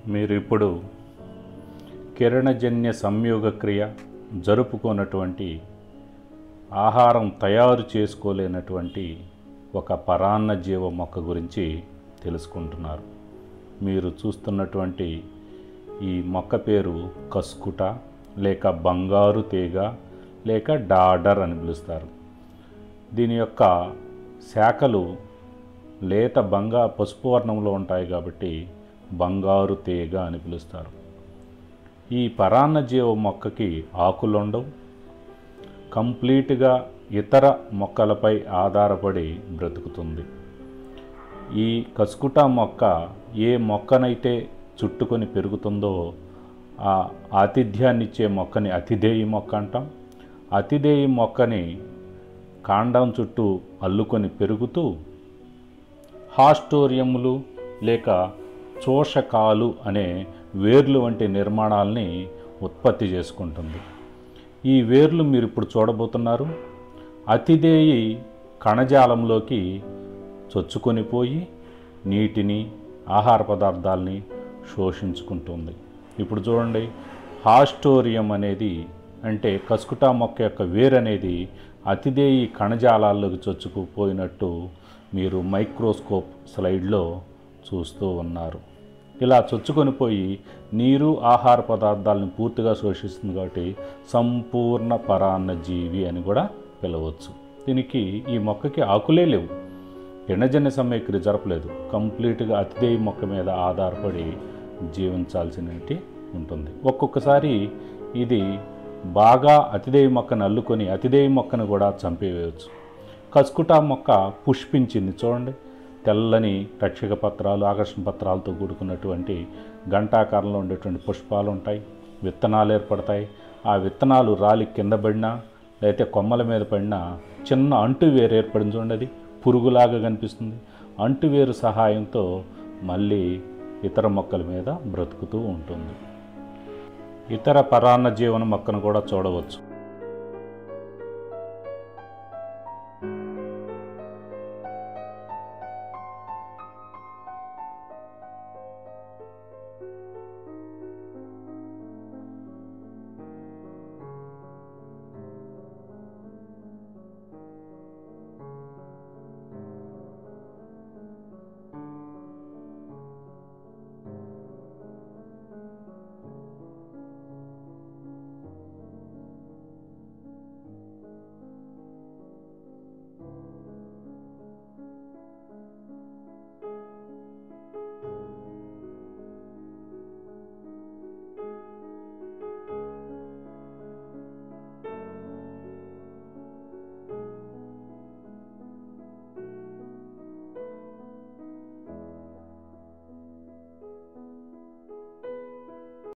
మీరు ఇప్పుడు కిరణజన్య సంయోగ క్రియ జరుపుకున్నటువంటి ఆహారం తయారు చేసుకోలేనటువంటి ఒక పరాన్న జీవ మొక్క గురించి తెలుసుకుంటున్నారు మీరు చూస్తున్నటువంటి ఈ మొక్క పేరు కస్కుట లేక బంగారు తీగ లేక డాడర్ అని పిలుస్తారు దీని యొక్క శాఖలు లేత బంగా పసుపు వర్ణంలో ఉంటాయి కాబట్టి బంగారు తీగ అని పిలుస్తారు ఈ పరాన్నజీవ మొక్కకి ఆకులుండవు కంప్లీట్గా ఇతర మొక్కలపై ఆధారపడి బ్రతుకుతుంది ఈ కసుకుట మొక్క ఏ మొక్కనైతే చుట్టుకొని పెరుగుతుందో ఆ ఆతిథ్యాన్ని ఇచ్చే మొక్కని అతిథేయి మొక్క అంటాం అతిథేయి మొక్కని కాండం చుట్టూ అల్లుకొని పెరుగుతూ హాస్టోరియములు లేక చోషకాలు అనే వేర్లు వంటి నిర్మాణాలని ఉత్పత్తి చేసుకుంటుంది ఈ వేర్లు మీరు ఇప్పుడు చూడబోతున్నారు అతిదేయి కణజాలంలోకి చొచ్చుకొని పోయి నీటిని ఆహార పదార్థాలని శోషించుకుంటుంది ఇప్పుడు చూడండి హాస్టోరియం అనేది అంటే కస్కుటా మొక్క యొక్క వేరు అనేది అతిదేయి కణజాలాల్లోకి చొచ్చుకుపోయినట్టు మీరు మైక్రోస్కోప్ స్లైడ్లో చూస్తూ ఉన్నారు ఇలా చొచ్చుకొని పోయి నీరు ఆహార పదార్థాలను పూర్తిగా శోషిస్తుంది కాబట్టి సంపూర్ణ పరాన్న జీవి అని కూడా పిలవచ్చు దీనికి ఈ మొక్కకి ఆకులే లేవు ఎన్నజన్య సమయక్రియ జరపలేదు కంప్లీట్గా అతిథేయ మొక్క మీద ఆధారపడి జీవించాల్సినటి ఉంటుంది ఒక్కొక్కసారి ఇది బాగా అతిథేయ మొక్కను అల్లుకొని అతిథేయ మొక్కను కూడా చంపేయవచ్చు కస్కుటా మొక్క పుష్పించింది చూడండి తెల్లని రక్షక పత్రాలు ఆకర్షణ పత్రాలతో కూడుకున్నటువంటి గంటాకారంలో ఉండేటువంటి పుష్పాలు ఉంటాయి విత్తనాలు ఏర్పడతాయి ఆ విత్తనాలు రాలి కింద పడినా లేకపోతే కొమ్మల మీద పడినా చిన్న అంటువేరు ఏర్పడింది చూడండి అది పురుగులాగా కనిపిస్తుంది అంటువేరు సహాయంతో మళ్ళీ ఇతర మొక్కల మీద బ్రతుకుతూ ఉంటుంది ఇతర పరాన్న జీవన మొక్కను కూడా చూడవచ్చు